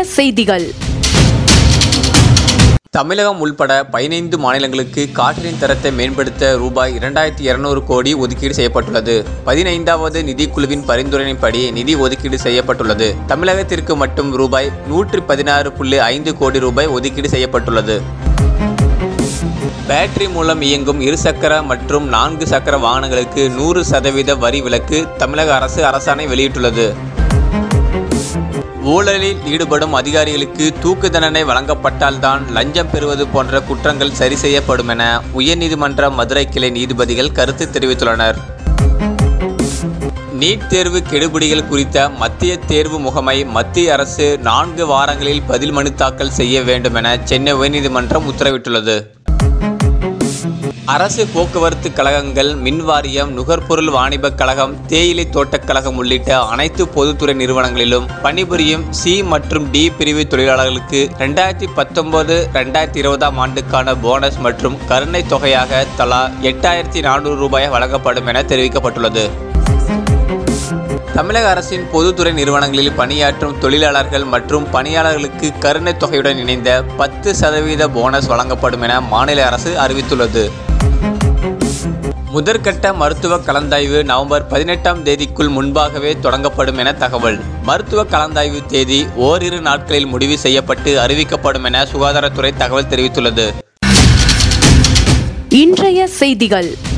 செய்திகள் தமிழகம் உள்பட பதினைந்து மாநிலங்களுக்கு காற்றின் தரத்தை மேம்படுத்த ரூபாய் இரண்டாயிரத்தி இருநூறு கோடி ஒதுக்கீடு செய்யப்பட்டுள்ளது பதினைந்தாவது நிதிக்குழுவின் பரிந்துரையின்படி நிதி ஒதுக்கீடு செய்யப்பட்டுள்ளது தமிழகத்திற்கு மட்டும் ரூபாய் நூற்றி பதினாறு புள்ளி ஐந்து கோடி ரூபாய் ஒதுக்கீடு செய்யப்பட்டுள்ளது பேட்டரி மூலம் இயங்கும் இருசக்கர மற்றும் நான்கு சக்கர வாகனங்களுக்கு நூறு சதவீத வரி விலக்கு தமிழக அரசு அரசாணை வெளியிட்டுள்ளது ஊழலில் ஈடுபடும் அதிகாரிகளுக்கு தூக்கு தண்டனை வழங்கப்பட்டால்தான் லஞ்சம் பெறுவது போன்ற குற்றங்கள் சரி செய்யப்படும் என உயர்நீதிமன்ற மதுரை கிளை நீதிபதிகள் கருத்து தெரிவித்துள்ளனர் நீட் தேர்வு கெடுபிடிகள் குறித்த மத்திய தேர்வு முகமை மத்திய அரசு நான்கு வாரங்களில் பதில் மனு தாக்கல் செய்ய வேண்டும் என சென்னை உயர்நீதிமன்றம் உத்தரவிட்டுள்ளது அரசு போக்குவரத்து கழகங்கள் மின் வாரியம் நுகர்பொருள் வாணிபக் கழகம் தேயிலை தோட்டக் கழகம் உள்ளிட்ட அனைத்து பொதுத்துறை நிறுவனங்களிலும் பணிபுரியும் சி மற்றும் டி பிரிவு தொழிலாளர்களுக்கு ரெண்டாயிரத்தி பத்தொன்பது ரெண்டாயிரத்தி இருபதாம் ஆண்டுக்கான போனஸ் மற்றும் கருணை தொகையாக தலா எட்டாயிரத்தி நானூறு ரூபாய் வழங்கப்படும் என தெரிவிக்கப்பட்டுள்ளது தமிழக அரசின் பொதுத்துறை நிறுவனங்களில் பணியாற்றும் தொழிலாளர்கள் மற்றும் பணியாளர்களுக்கு கருணைத் தொகையுடன் இணைந்த பத்து சதவீத போனஸ் வழங்கப்படும் என மாநில அரசு அறிவித்துள்ளது முதற்கட்ட மருத்துவ கலந்தாய்வு நவம்பர் பதினெட்டாம் தேதிக்குள் முன்பாகவே தொடங்கப்படும் என தகவல் மருத்துவ கலந்தாய்வு தேதி ஓரிரு நாட்களில் முடிவு செய்யப்பட்டு அறிவிக்கப்படும் என சுகாதாரத்துறை தகவல் தெரிவித்துள்ளது இன்றைய செய்திகள்